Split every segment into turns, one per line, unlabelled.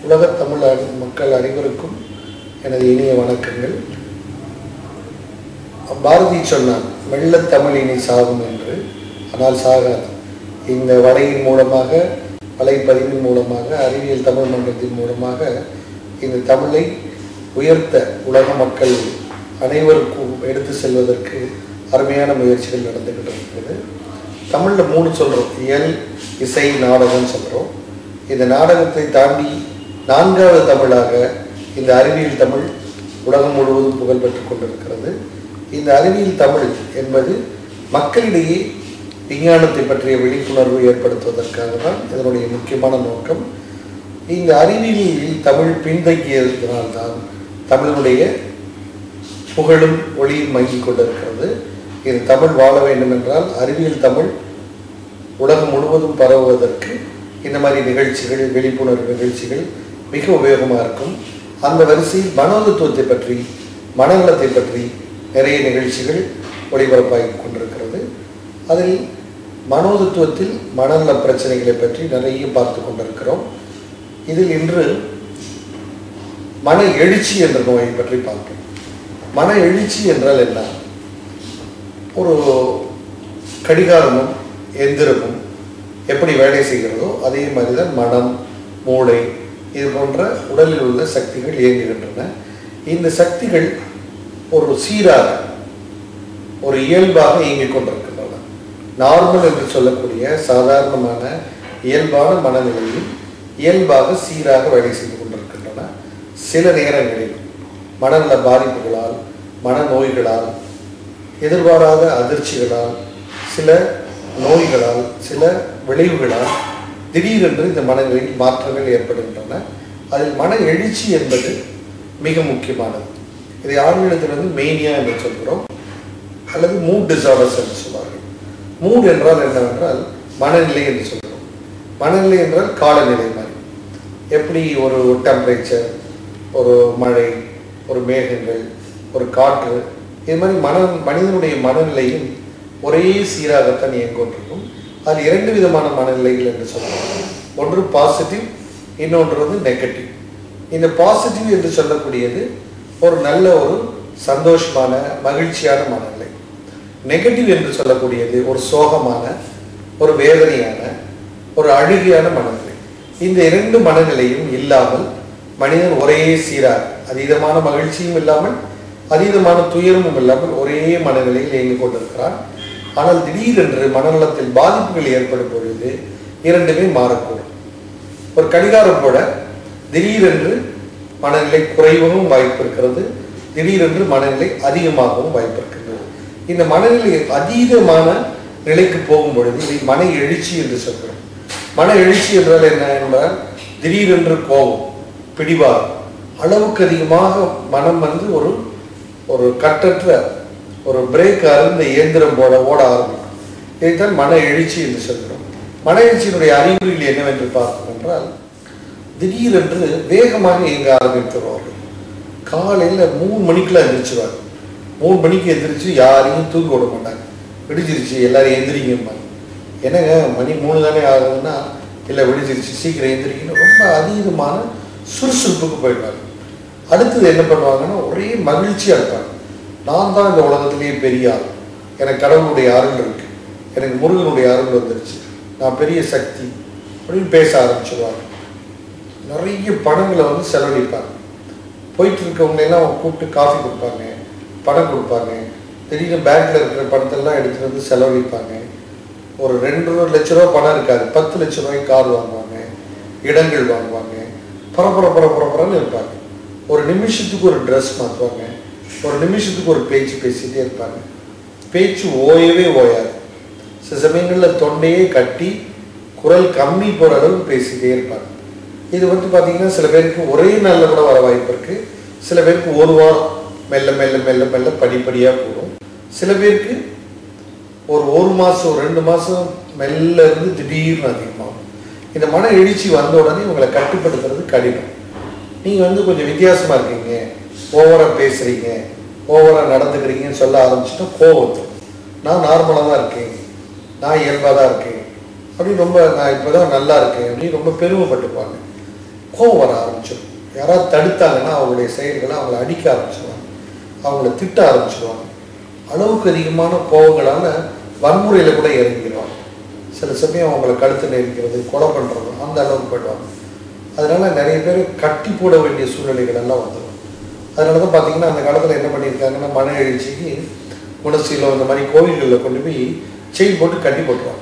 உலகத் தமிழ் அனி- மக்கள் அனைவருக்கும் எனது இனிய வணக்கங்கள் பாரதி சொன்னான் மெல்லத் தமிழ் இனி சாகும் என்று ஆனால் சாகாது இந்த வலையின் மூலமாக வலைப்பதிவின் மூலமாக அறிவியல் தமிழ் மன்றத்தின் மூலமாக இந்த தமிழை உயர்த்த உலக மக்கள் அனைவருக்கும் எடுத்து செல்வதற்கு அருமையான முயற்சிகள் நடந்துக்கிட்டு இருக்கிறது தமிழில் மூணு சொல்கிறோம் இயல் இசை நாடகம்னு சொல்கிறோம் இந்த நாடகத்தை தாண்டி நான்காவது தமிழாக இந்த அறிவியல் தமிழ் உலகம் முழுவதும் புகழ் பெற்றுக் கொண்டிருக்கிறது இந்த அறிவியல் தமிழ் என்பது மக்களிடையே விஞ்ஞானத்தை பற்றிய விழிப்புணர்வு ஏற்படுத்துவதற்காக தான் இதனுடைய முக்கியமான நோக்கம் இந்த அறிவியலில் தமிழ் பின்தங்கியதனால்தான் தமிழனுடைய புகழும் ஒளியும் மங்கிக் கொண்டிருக்கிறது இது தமிழ் வாழ வேண்டும் என்றால் அறிவியல் தமிழ் உலகம் முழுவதும் பரவுவதற்கு இந்த மாதிரி நிகழ்ச்சிகள் விழிப்புணர்வு நிகழ்ச்சிகள் மிக உபயோகமாக இருக்கும் அந்த வரிசையில் மனோதத்துவத்தை பற்றி மனநலத்தை பற்றி நிறைய நிகழ்ச்சிகள் ஒளிபரப்பாகி கொண்டிருக்கிறது அதில் மனோதத்துவத்தில் மனநல பிரச்சனைகளை பற்றி நிறைய பார்த்து கொண்டிருக்கிறோம் இதில் இன்று மன எழுச்சி என்ற நோயை பற்றி பார்ப்போம் மன எழுச்சி என்றால் என்ன ஒரு கடிகாரமும் எந்திரமும் எப்படி வேலை செய்கிறதோ அதே மாதிரி தான் மனம் மூளை இது போன்ற உடலில் உள்ள சக்திகள் இயங்குகின்றன இந்த சக்திகள் ஒரு சீராக ஒரு இயல்பாக இயங்கிக் கொண்டிருக்கின்றன நார்மல் என்று சொல்லக்கூடிய சாதாரணமான இயல்பான மனநிலையில் இயல்பாக சீராக வேலை செய்து கொண்டிருக்கின்றன சில நேரங்களில் மனநல பாதிப்புகளால் மனநோய்களால் எதிர்பாராத அதிர்ச்சிகளால் சில நோய்களால் சில விளைவுகளால் திடீரென்று இந்த மனநிலையில் மாற்றங்கள் ஏற்படுகின்றன அதில் மன எழுச்சி என்பது மிக முக்கியமானது இதை ஆங்கிலத்தில் வந்து மெய்னியா என்று சொல்கிறோம் அல்லது மூட் டிசார்டர்ஸ் என்று சொல்வார்கள் மூட் என்றால் என்னவென்றால் மனநிலை என்று சொல்கிறோம் மனநிலை என்றால் காலநிலை மாதிரி எப்படி ஒரு டெம்பரேச்சர் ஒரு மழை ஒரு மேகங்கள் ஒரு காற்று இது மாதிரி மன மனிதனுடைய மனநிலையும் ஒரே சீராகத்தான் இயங்கொண்டிருக்கும் அது இரண்டு விதமான மனநிலைகள் என்று சொல்லலாம் ஒன்று பாசிட்டிவ் இன்னொன்று வந்து நெகட்டிவ் இந்த பாசிட்டிவ் என்று சொல்லக்கூடியது ஒரு நல்ல ஒரு சந்தோஷமான மகிழ்ச்சியான மனநிலை நெகட்டிவ் என்று சொல்லக்கூடியது ஒரு சோகமான ஒரு வேதனையான ஒரு அழுகையான மனநிலை இந்த இரண்டு மனநிலையும் இல்லாமல் மனிதன் ஒரே சீராக அதீதமான மகிழ்ச்சியும் இல்லாமல் அதீதமான துயரமும் இல்லாமல் ஒரே மனநிலையில் இயங்கிக் கொண்டிருக்கிறான் ஆனால் திடீரென்று மனநலத்தில் பாதிப்புகள் ஏற்படும் பொழுது இரண்டுமே மாறக்கூடும் ஒரு கடிகாரம் போல திடீரென்று மனநிலை குறைவவும் வாய்ப்பு இருக்கிறது திடீரென்று மனநிலை அதிகமாகவும் வாய்ப்பு இருக்கின்றது இந்த மனநிலை அதீதமான நிலைக்கு போகும் பொழுது இதை மன எழுச்சி என்று சொல்கிறோம் மன எழுச்சி என்றால் என்ன என்றால் திடீரென்று கோபம் பிடிவாதம் அளவுக்கு அதிகமாக மனம் வந்து ஒரு ஒரு கட்டற்ற ஒரு பிரேக் அருந்த இயந்திரம் போல ஓட ஆரம்பிக்கும் இதைத்தான் மன எழுச்சி என்று சொல்கிறோம் மன எழுச்சியினுடைய அறிகுறிகள் என்னவென்று பார்த்தோம் என்றால் திடீரென்று வேகமாக இயங்க ஆரம்பித்துருவார்கள் காலையில் மூணு மணிக்கெல்லாம் எந்திரிச்சுருவாங்க மூணு மணிக்கு எந்திரிச்சு யாரையும் தூங்க விட மாட்டாங்க விடிஞ்சிருச்சு எல்லாரும் எந்திரிங்கம்பாங்க என்னங்க மணி மூணு தானே ஆகுதுன்னா இல்லை விடிஞ்சிருச்சு சீக்கிரம் எந்திரிக்கணும் ரொம்ப அதீதமான சுறுசுறுப்புக்கு போயிடுவாங்க அடுத்தது என்ன பண்ணுவாங்கன்னா ஒரே மகிழ்ச்சியாக இருப்பாங்க நான் தான் இந்த உலகத்திலேயே பெரிய ஆள் எனக்கு கடவுளுடைய அருள் இருக்கு எனக்கு முருகனுடைய அருள் வந்துருச்சு நான் பெரிய சக்தி அப்படின்னு பேச ஆரம்பிச்சிருவாங்க நிறைய பணங்களை வந்து செலவழிப்பாங்க போயிட்டு இருக்கவங்க எல்லாம் அவங்க கூப்பிட்டு காஃபி கொடுப்பாங்க பணம் கொடுப்பாங்க திடீர்னு பேங்க்ல இருக்கிற பணத்தெல்லாம் எடுத்துட்டு வந்து செலவழிப்பாங்க ஒரு ரெண்டு லட்ச ரூபா பணம் இருக்காது பத்து லட்ச ரூபாய்க்கு கார் வாங்குவாங்க இடங்கள் வாங்குவாங்க பரபர பரபரன்னு இருப்பாங்க ஒரு நிமிஷத்துக்கு ஒரு ட்ரெஸ் மாற்றுவாங்க ஒரு நிமிஷத்துக்கு ஒரு பேச்சு பேசிட்டே இருப்பாங்க பேச்சு ஓயவே ஓயாது சில சமயங்களில் தொண்டையே கட்டி குரல் கம்மி போகிற அளவுக்கு பேசிட்டே இருப்பாங்க இது வந்து பார்த்தீங்கன்னா சில பேருக்கு ஒரே நாளில் கூட வர வாய்ப்பு இருக்கு சில பேருக்கு ஒரு வாரம் மெல்ல மெல்ல மெல்ல மெல்ல படிப்படியாக கூடும் சில பேருக்கு ஒரு ஒரு மாதம் ஒரு ரெண்டு மாதம் மெல்ல இருந்து திடீர்னு அதிகமாகும் இந்த மன எழுச்சி வந்த உடனே உங்களை கட்டுப்படுத்துறது கடினம் நீங்கள் வந்து கொஞ்சம் வித்தியாசமாக இருக்கீங்க ஓவராக பேசுகிறீங்க ஓவராக நடந்துக்கிறீங்கன்னு சொல்ல ஆரம்பிச்சுட்டா கோவம் வந்துடும் நான் நார்மலாக தான் இருக்கேன் நான் இயல்பாக தான் இருக்கேன் அப்படின்னு ரொம்ப நான் இப்போ தான் நல்லா இருக்கேன் அப்படின்னு ரொம்ப பெருமைப்பட்டுப்பாங்க கோவம் வர ஆரம்பிச்சிடும் யாராவது தடுத்தாங்கன்னா அவங்களுடைய செயல்களை அவங்கள அடிக்க ஆரம்பிச்சிடுவாங்க அவங்கள திட்ட ஆரம்பிச்சிடுவாங்க அளவுக்கு அதிகமான கோவங்களால் வன்முறையில் கூட இறங்கிடுவாங்க சில சமயம் அவங்கள கழுத்து நெரிக்கிறது கொலை பண்ணுறது அந்த அளவுக்கு போயிடுவாங்க அதனால நிறைய பேர் கட்டி போட வேண்டிய சூழ்நிலைகள் எல்லாம் வந்துடும் அதனால தான் பார்த்தீங்கன்னா அந்த காலத்தில் என்ன பண்ணியிருக்காங்கன்னா மன எழுச்சிக்கு குணசீலம் இந்த மாதிரி கோவில்களில் கொண்டு போய் செயின் போட்டு கட்டி போட்டுருவாங்க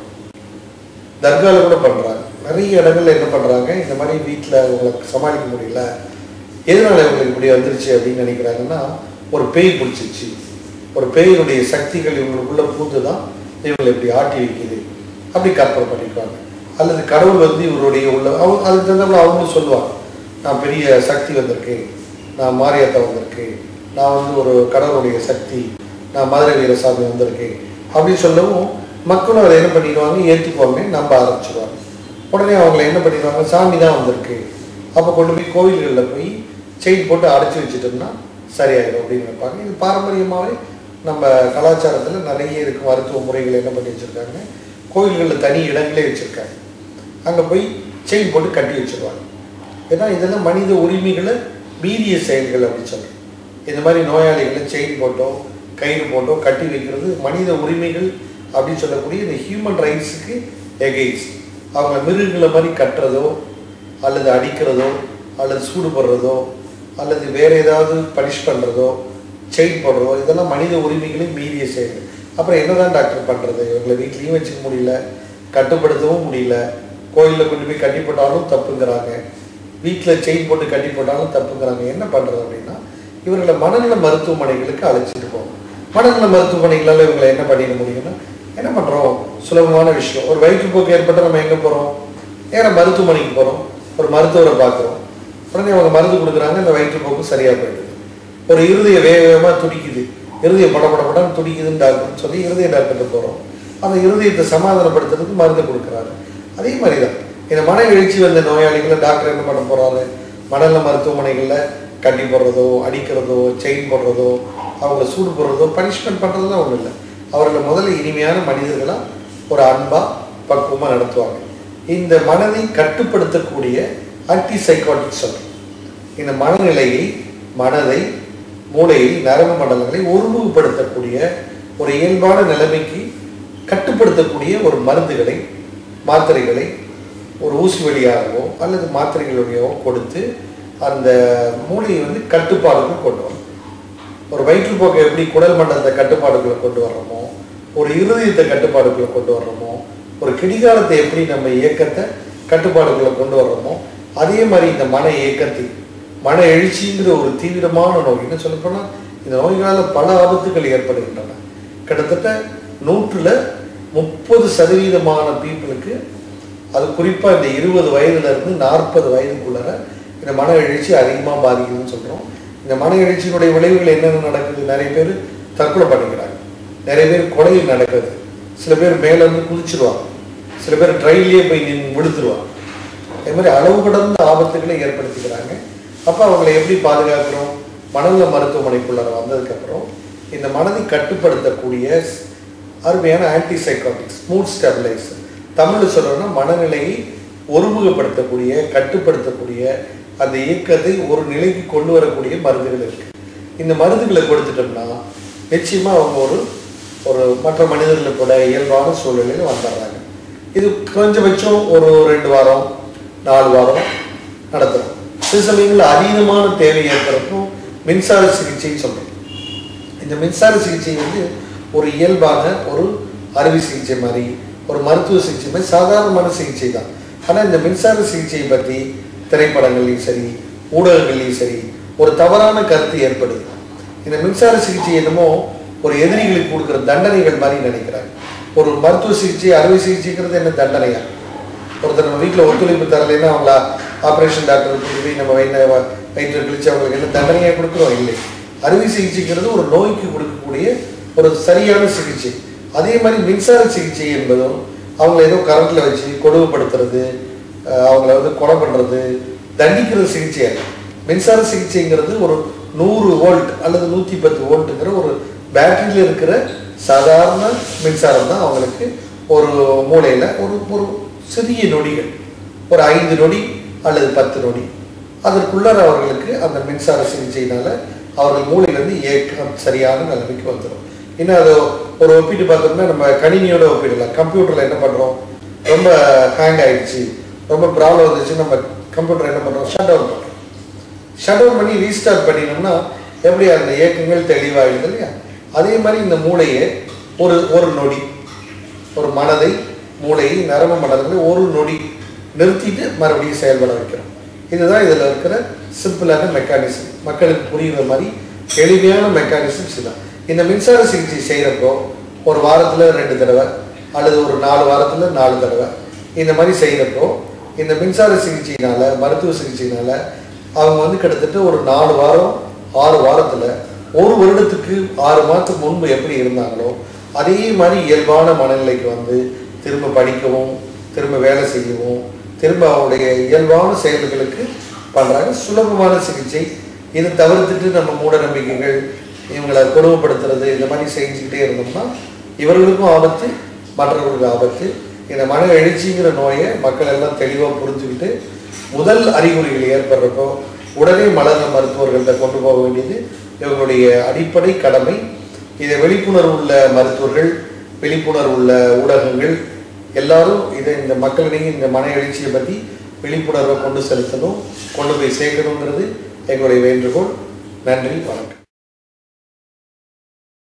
தர்காவில் கூட பண்ணுறாங்க நிறைய இடங்கள்ல என்ன பண்ணுறாங்க இந்த மாதிரி வீட்டில் அவங்களை சமாளிக்க முடியல எதனால இவங்களுக்கு இப்படி வந்துருச்சு அப்படின்னு நினைக்கிறாங்கன்னா ஒரு பேய் பிடிச்சிருச்சு ஒரு பேயினுடைய சக்திகள் இவங்களுக்குள்ள பூந்து தான் இவங்களை இப்படி ஆட்டி வைக்குது அப்படி கற்பனை பண்ணிக்குவாங்க அல்லது கடவுள் வந்து இவருடைய உள்ள அவங்க அதுக்கு தகுந்தாப்புல அவங்களும் சொல்லுவாங்க நான் பெரிய சக்தி வந்திருக்கேன் நான் மாரியாத்தா வந்திருக்கேன் நான் வந்து ஒரு கடவுளுடைய சக்தி நான் மதுரை வீரசாமி வந்திருக்கேன் அப்படின்னு சொல்லவும் மக்களும் அதை என்ன பண்ணிடுவாங்க ஏற்றுக்குவாங்க நம்ப ஆரம்பிச்சிடுவாங்க உடனே அவங்கள என்ன பண்ணிடுவாங்க சாமி தான் வந்திருக்கு அப்போ கொண்டு போய் கோவில்களில் போய் செயின் போட்டு அடைச்சி வச்சுட்டோம்னா சரியாயிடும் அப்படின்னு நினைப்பாங்க இது பாரம்பரியமாகவே நம்ம கலாச்சாரத்தில் நிறைய இருக்கு மருத்துவ முறைகள் என்ன பண்ணி வச்சுருக்காங்க கோவில்களில் தனி இடங்களே வச்சுருக்காங்க அங்கே போய் செயின் போட்டு கட்டி வச்சிருவாங்க ஏன்னா இதெல்லாம் மனித உரிமைகளை மீறிய செயல்கள் அப்படின்னு சொல்கிறேன் இந்த மாதிரி நோயாளிகளை செயின் போட்டோ கயிறு போட்டோ கட்டி வைக்கிறது மனித உரிமைகள் அப்படின்னு சொல்லக்கூடிய இந்த ஹியூமன் ரைட்ஸுக்கு எகெயின்ஸ்ட் அவங்க மிருகங்களை மாதிரி கட்டுறதோ அல்லது அடிக்கிறதோ அல்லது சூடு போடுறதோ அல்லது வேற ஏதாவது பனிஷ் பண்ணுறதோ செயின் போடுறதோ இதெல்லாம் மனித உரிமைகளை மீறிய செயல் அப்புறம் என்னதான் டாக்டர் பண்ணுறது இவங்களை வீட்லேயும் வச்சுக்க முடியல கட்டுப்படுத்தவும் முடியல கோயிலில் கொண்டு போய் கட்டி போட்டாலும் தப்புங்கிறாங்க வீட்டில் செயின் போட்டு கட்டி போட்டாலும் தப்புங்கிறாங்க என்ன பண்ணுறது அப்படின்னா இவர்களை மனநல மருத்துவமனைகளுக்கு அழைச்சிட்டு போகணும் மனநல மருத்துவமனைகளால் இவங்களை என்ன பண்ணிட முடியும்னா என்ன பண்ணுறோம் சுலபமான விஷயம் ஒரு வயிற்றுப்போக்கு ஏற்பட்டால் நம்ம எங்கே போகிறோம் நேராக மருத்துவமனைக்கு போகிறோம் ஒரு மருத்துவரை பார்க்குறோம் உடனே அவங்க மருந்து கொடுக்குறாங்க இந்த வயிற்றுப்போக்கு சரியாக போயிடுது ஒரு இருதய வேக வேகமாக துடிக்குது இருதய பட பட படன்னு துடிக்குதுன்னு டாக்டர்னு சொல்லி இருதய டாக்டர்கிட்ட போகிறோம் அந்த இருதயத்தை சமாதானப்படுத்துறதுக்கு மருந்து கொடுக்குறாரு அதே மாதிரி தான் இந்த மன எழுச்சி வந்த நோயாளிகளை டாக்டர் என்ன பண்ண போகிறாரு மனநல மருத்துவமனைகளில் கட்டி போடுறதோ அடிக்கிறதோ செயின் போடுறதோ அவங்கள சூடு போடுறதோ பனிஷ்மெண்ட் பண்ணுறதுலாம் ஒன்றும் இல்லை அவர்களை முதல்ல இனிமையான மனிதர்களாக ஒரு அன்பாக பக்குவமாக நடத்துவாங்க இந்த மனதை கட்டுப்படுத்தக்கூடிய ஆன்டி சைக்காட்டிக் சொல்கிறோம் இந்த மனநிலையை மனதை மூளையில் நரம்பு மண்டலங்களை ஒருமுகப்படுத்தக்கூடிய ஒரு இயல்பான நிலைமைக்கு கட்டுப்படுத்தக்கூடிய ஒரு மருந்துகளை மாத்திரைகளை ஒரு ஊசி வழியாகவோ அல்லது மாத்திரைகளுடையவோ கொடுத்து அந்த மூளையை வந்து கட்டுப்பாடுகள் கொண்டு வரும் ஒரு வயிற்றுப்போக்கை எப்படி குடல் மண்டலத்தை கட்டுப்பாடுகளை கொண்டு வர்றோமோ ஒரு இருதயத்தை கட்டுப்பாடுகளை கொண்டு வர்றோமோ ஒரு கிடிகாலத்தை எப்படி நம்ம இயக்கத்தை கட்டுப்பாடுகளை கொண்டு வர்றோமோ அதே மாதிரி இந்த மன இயக்கத்தை மன எழுச்சிங்கிற ஒரு தீவிரமான நோய் என்ன சொல்லப்போனால் இந்த நோய்களால் பல ஆபத்துகள் ஏற்படுகின்றன கிட்டத்தட்ட நூற்றில் முப்பது சதவீதமான பீப்புளுக்கு அது குறிப்பாக இந்த இருபது வயதுலேருந்து நாற்பது வயதுக்குள்ளார இந்த மன எழுச்சி அதிகமாக பாதிக்குதுன்னு சொல்கிறோம் இந்த மன எழுச்சியினுடைய விளைவுகள் என்னென்ன நடக்குது நிறைய பேர் தற்கொலை பண்ணிக்கிறாங்க நிறைய பேர் கொலையில் நடக்குது சில பேர் மேலேருந்து குதிச்சிருவாங்க சில பேர் ட்ரெயின்லேயே போய் நின்று விழுத்துருவாங்க அதே மாதிரி அளவு கடந்த ஆபத்துகளை ஏற்படுத்திக்கிறாங்க அப்போ அவங்களை எப்படி பாதுகாக்கிறோம் மனநல மருத்துவமனைக்குள்ளார வந்ததுக்கப்புறம் இந்த மனதை கட்டுப்படுத்தக்கூடிய அருமையான ஆன்டி சைக்காட்டிக்ஸ் மூட் ஸ்டெபிளைசர் தமிழில் சொல்கிறோன்னா மனநிலையை ஒருமுகப்படுத்தக்கூடிய கட்டுப்படுத்தக்கூடிய அந்த இயக்கத்தை ஒரு நிலைக்கு கொண்டு வரக்கூடிய மருந்துகள் இருக்கு இந்த மருந்துகளை கொடுத்துட்டோம்னா நிச்சயமாக அவங்க ஒரு ஒரு மற்ற மனிதர்களை கூட இயல்பான சூழ்நிலையில் வந்துடுறாங்க இது குறைஞ்சபட்சம் ஒரு ரெண்டு வாரம் நாலு வாரம் நடத்துகிறோம் சில சமயங்களில் அதீதமான தேவை ஏற்படுறப்போ மின்சார சிகிச்சைன்னு சொல்கிறோம் இந்த மின்சார சிகிச்சை வந்து ஒரு இயல்பான ஒரு அறுவை சிகிச்சை மாதிரி ஒரு மருத்துவ சிகிச்சை மாதிரி சாதாரணமான சிகிச்சை தான் ஆனால் இந்த மின்சார சிகிச்சையை பற்றி திரைப்படங்கள்லையும் சரி ஊடகங்கள்லையும் சரி ஒரு தவறான கருத்து ஏற்படுது இந்த மின்சார சிகிச்சை என்னமோ ஒரு எதிரிகளுக்கு கொடுக்குற தண்டனைகள் மாதிரி நினைக்கிறாங்க ஒரு மருத்துவ சிகிச்சை அறுவை சிகிச்சைங்கிறது என்ன தண்டனையா ஒருத்தர் நம்ம வீட்டில் ஒத்துழைப்பு தரலைன்னா அவங்கள ஆப்ரேஷன் டாக்டர் போய் நம்ம வயிற்று வயிற்று கிழிச்சு அவங்களுக்கு என்ன தண்டனையாக கொடுக்குறோம் இல்லை அறுவை சிகிச்சைங்கிறது ஒரு நோய்க்கு கொடுக்கக்கூடிய ஒரு சரியான சிகிச்சை அதே மாதிரி மின்சார சிகிச்சை என்பதும் அவங்கள ஏதோ கரண்ட்டில் வச்சு கொடுமைப்படுத்துறது அஹ் அவங்கள வந்து கொலை பண்ணுறது தண்டிக்கிற சிகிச்சை அல்ல மின்சார சிகிச்சைங்கிறது ஒரு நூறு வோல்ட் அல்லது நூற்றி பத்து வோல்ட்டுங்கிற ஒரு பேட்டரியில் இருக்கிற சாதாரண மின்சாரம் தான் அவங்களுக்கு ஒரு மூளையில் ஒரு ஒரு சிறிய நொடிகள் ஒரு ஐந்து நொடி அல்லது பத்து நொடி அதற்குள்ளார அவர்களுக்கு அந்த மின்சார சிகிச்சையினால அவர்கள் மூளையிலேருந்து இயக்கம் சரியான நிலைமைக்கு வந்துடும் இன்னும் அதை ஒரு ஒப்பிட்டு பார்த்தோம்னா நம்ம கணினியோட ஒப்பிடலாம் கம்ப்யூட்டரில் என்ன பண்ணுறோம் ரொம்ப ஹேங் ஆயிடுச்சு ரொம்ப ப்ராப்ளம் வந்துச்சு நம்ம கம்ப்யூட்டர் என்ன பண்ணுறோம் ஷட் டவுன் பண்ணுறோம் ஷட் டவுன் பண்ணி ரீஸ்டார்ட் பண்ணினோம்னா எப்படி அந்த இயக்கங்கள் தெளிவாகிடுது இல்லையா அதே மாதிரி இந்த மூளையை ஒரு ஒரு நொடி ஒரு மனதை மூளையை நரம்பு மண்டலங்களை ஒரு நொடி நிறுத்திட்டு மறுபடியும் செயல்பட வைக்கிறோம் இதுதான் இதில் இருக்கிற சிம்பிளான மெக்கானிசம் மக்களுக்கு புரியுற மாதிரி எளிமையான மெக்கானிசம்ஸ் இதுதான் இந்த மின்சார சிகிச்சை செய்கிறப்போ ஒரு வாரத்தில் ரெண்டு தடவை அல்லது ஒரு நாலு வாரத்தில் நாலு தடவை இந்த மாதிரி செய்கிறப்போ இந்த மின்சார சிகிச்சையினால மருத்துவ சிகிச்சையினால அவங்க வந்து கிட்டத்தட்ட ஒரு நாலு வாரம் ஆறு வாரத்தில் ஒரு வருடத்துக்கு ஆறு மாதத்துக்கு முன்பு எப்படி இருந்தாங்களோ அதே மாதிரி இயல்பான மனநிலைக்கு வந்து திரும்ப படிக்கவும் திரும்ப வேலை செய்யவும் திரும்ப அவங்களுடைய இயல்பான செயல்களுக்கு பண்ணுறாங்க சுலபமான சிகிச்சை இதை தவிர்த்துட்டு நம்ம மூட நம்பிக்கைகள் இவங்களை கொடுமைப்படுத்துறது இந்த மாதிரி செஞ்சுக்கிட்டே இருந்தோம்னா இவர்களுக்கும் ஆபத்து மற்றவர்களுக்கு ஆபத்து இந்த மன எழுச்சிங்கிற நோயை மக்கள் எல்லாம் தெளிவாக புரிஞ்சுக்கிட்டு முதல் அறிகுறிகள் ஏற்படுறப்போ உடனே மலர்ந்த மருத்துவர்கள்ட்ட கொண்டு போக வேண்டியது இவங்களுடைய அடிப்படை கடமை இதை விழிப்புணர்வு உள்ள மருத்துவர்கள் விழிப்புணர்வு உள்ள ஊடகங்கள் எல்லாரும் இதை இந்த மக்களிடையே இந்த மன எழுச்சியை பற்றி விழிப்புணர்வை கொண்டு செலுத்தணும் கொண்டு போய் சேர்க்கணுங்கிறது எங்களுடைய வேண்டுகோள் நன்றி வணக்கம்